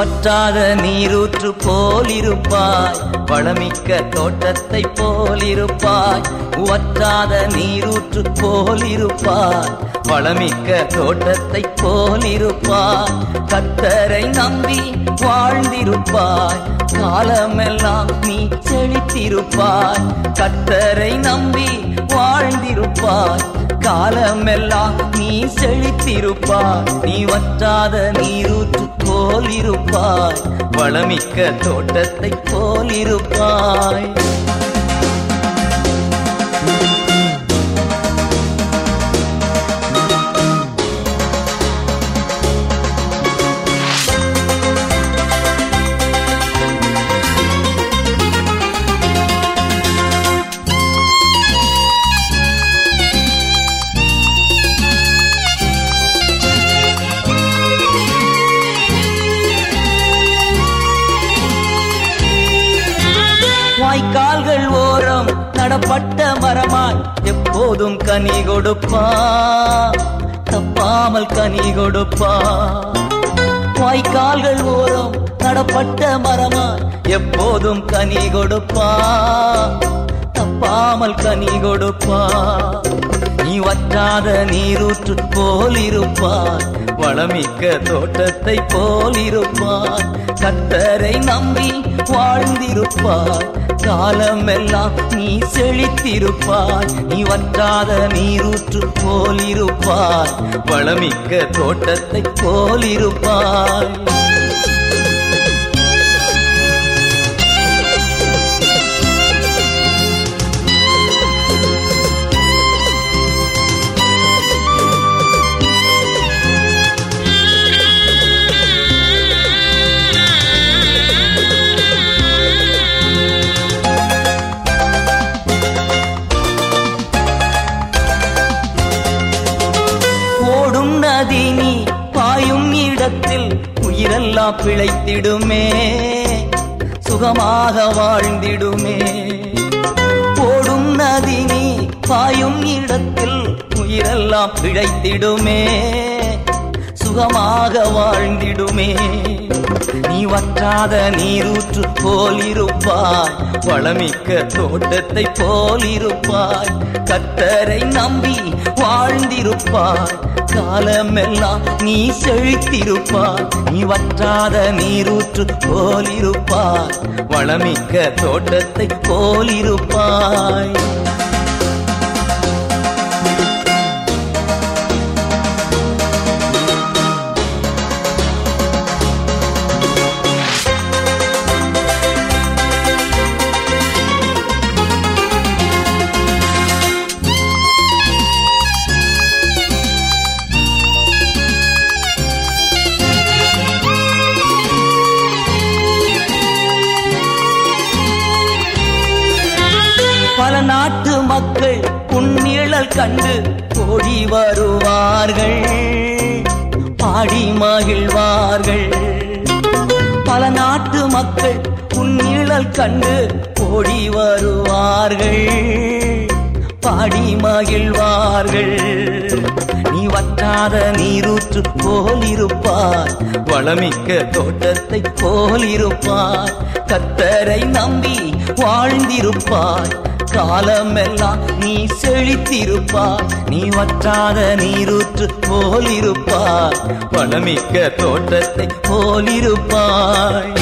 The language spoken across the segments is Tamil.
வற்றாத நீரூற்று போலிருப்பாய் வளமிக்க தோட்டத்தை போலிருப்பாய் வற்றாத நீரூற்று போலிருப்பாய் வளமிக்க தோட்டத்தை போலிருப்பாய் கத்தரை நம்பி வாழ்ந்திருப்பாய் காலமெல்லாம் நீ செழித்திருப்பாய் கத்தரை நம்பி வாழ்ந்திருப்பாய் காலமெல்லாம் நீ செழித்திருப்பாய் நீ வற்றாத நீரூற்று போலிருப்பாய் வளமிக்க தோட்டத்தை போலிருப்பாய் வாய்க்கால்கள் ஓரம் நடப்பட்ட மரமாய் எப்போதும் கனி கொடுப்பா தப்பாமல் கனி கொடுப்பா வாய்க்கால்கள் ஓரம் நடப்பட்ட மரமாய் எப்போதும் கனி கொடுப்பா தப்பாமல் கனி கொடுப்பா நீ வற்றாத நீரூற்று போலிருப்பாய் வளமிக்க தோட்டத்தை போலிருப்பாய் கத்தரை நம்பி வாழ்ந்திருப்பாய் காலமெல்லாம் நீ செழித்திருப்பாய் நீ வற்றாத நீரூற்று போலிருப்பாய் வளமிக்க தோட்டத்தை போலிருப்பாய் ஓடும் நதி நீ பாயும் இடத்தில் உயிரெல்லாம் பிழைத்திடுமே சுகமாக வாழ்ந்திடுமே ஓடும் நதி நீ பாயும் இடத்தில் உயிரெல்லாம் பிழைத்திடுமே சுகமாக வாழ்ந்திடுமே நீ வற்றாத நீரூற்று போலிருப்பாய் வளமிக்க தோட்டத்தை போலிருப்பாய் கத்தரை நம்பி வாழ்ந்திருப்பாய் காலமெல்லாம் நீ செழித்திருப்பாய் நீ வற்றாத நீரூற்று போலிருப்பாய் வளமிக்க தோட்டத்தை போலிருப்பாய் பல நாட்டு மக்கள் உன்னிழல் கண்டு ஓடி வருவார்கள் பாடி மகிழ்வார்கள் பல நாட்டு மக்கள் உன்னிழல் கண்டு ஓடி வருவார்கள் பாடி மகிழ்வார்கள் நீ வற்றாத நீரூற்று போலிருப்பாய் வளமிக்க தோட்டத்தை போலிருப்பாய் கத்தரை நம்பி வாழ்ந்திருப்பாய் காலமெல்லாம் நீ செழித்திருப்பாய் நீ வற்றாத நீரூற்று போலிருப்பாய் வளமிக்க தோட்டத்தை போலிருப்பாய்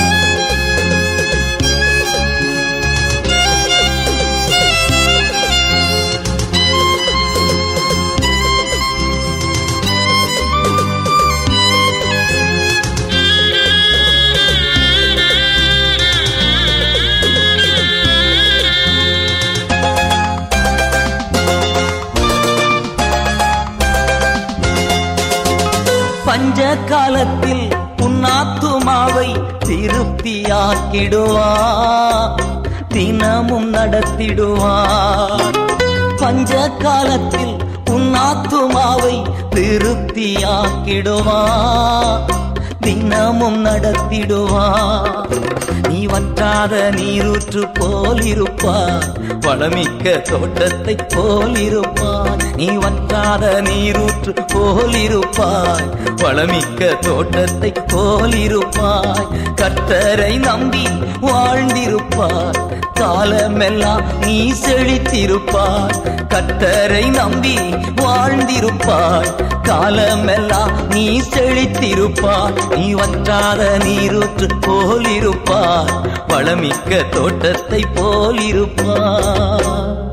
பஞ்ச காலத்தில் உன்னாத்துமாவை திருப்தியாக்கிடுவா தினமும் நடத்திடுவார் பஞ்ச காலத்தில் உன்னாத்துமாவை திருப்தியாக்கிடுவா தினமும் நடத்திடுவார் நீ வற்றாத நீரூற்று போலிருப்பார் வளமிக்க தோட்டத்தை போலிருப்பார் நீ வற்றாத நீரூற்று போலிருப்பாய் வளமிக்க தோட்டத்தை போலிருப்பாய் கர்த்தரை நம்பி வாழ்ந்திருப்பார் காலமெல்லாம் நீ செழித்திருப்பாய் கர்த்தரை நம்பி வாழ்ந்திருப்பாய் காலமெல்லாம் நீ செழித்திருப்பாய் நீ வற்றாத நீரூற்று போலிருப்பாய் வளமிக்க தோட்டத்தை போலிருப்பாய்